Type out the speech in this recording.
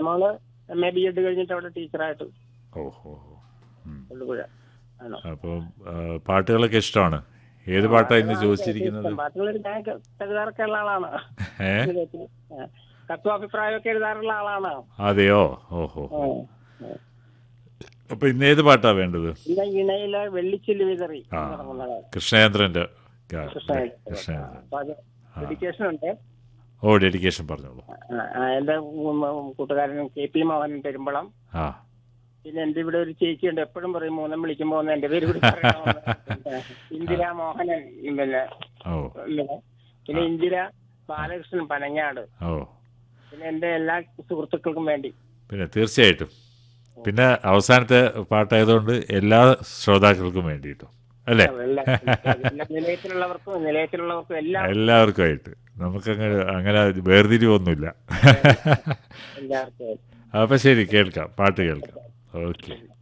മോള് M A B Ed കഴിഞ്ഞിട്ട് അവിടെ ടീച്ചറായിട്ട് ഓഹോ ഉം. തൊടുപുഴ ആണോ അപ്പോൾ ആ, പാട്ടുകളൊക്കെ ഇഷ്ടമാണ് ഏത് പാട്ടാണ് ഇന്ന് ചോദിച്ചിരിക്കുന്നത് പാട്ടുകളൊരു ഞാൻ എഴുതാറൊക്കെ ഉള്ള ആളാണ് ഏ ആ. തത്വാഭിപ്രായമൊക്കെ എഴുതാറുള്ള ആളാണ് അതെയോ ഓഹോ ആ. അപ്പൊ ഇന്ന് ഏത് പാട്ടാ വേണ്ടത് പിന്നെ ഇണയിലെ വെള്ളിച്ചില്ല് വിതറി ആ. എന്ന് തുടങ്ങുന്നതാണ്. കൃഷ്ണചന്ദ്രന്റെ ഗാനം. കൃഷ്ണൻ. കൃഷ്ണചന്ദ്രൻ അപ്പൊ അത് ഡെഡിക്കേഷൻ ഉണ്ട് ഓ ഡെഡിക്കേഷൻ പറഞ്ഞോളൂ ആ, ആ, എന്റെ ഉം, ഉം, കൂട്ടുകാരൻ കെ പി മോഹൻ പെരുമ്പളം ആ പിന്നെ എന്റെ ഇവിടെ ഒരു ചേച്ചിയുണ്ട് എപ്പോഴും പറയും മൂന്നും വിളിക്കുമ്പോ ഒന്ന് എന്റെ പേര് കൂടി പറയണമെന്ന്. ഇന്ദിര മോഹനൻ പിന്നെ ഓ പിന്നെ പിന്നെ ഇന്ദിര ബാലകൃഷ്ണൻ പനങ്ങാട് ഓ പിന്നെ എന്റെ എല്ലാ സുഹൃത്തുക്കൾക്കും വേണ്ടി പിന്നെ തീർച്ചയായിട്ടും പിന്നെ അവസാനത്തെ പാട്ടായതുകൊണ്ട് എല്ലാ ശ്രോതാക്കൾക്കും വേണ്ടിയിട്ടും അല്ലേ എല്ലാ എല്ലാ നിലയത്തിലുള്ളവർക്കും നിലയത്തിലുള്ളവർക്കും എല്ലാം എല്ലാവർക്കുമായിട്ട് നമുക്കങ്ങനെ അങ്ങനെ വേർതിരിവൊന്നുമില്ല എല്ലാവർക്കും അപ്പൊ ശരി കേൾക്കാം പാട്ട് കേൾക്കാം ഓക്കെ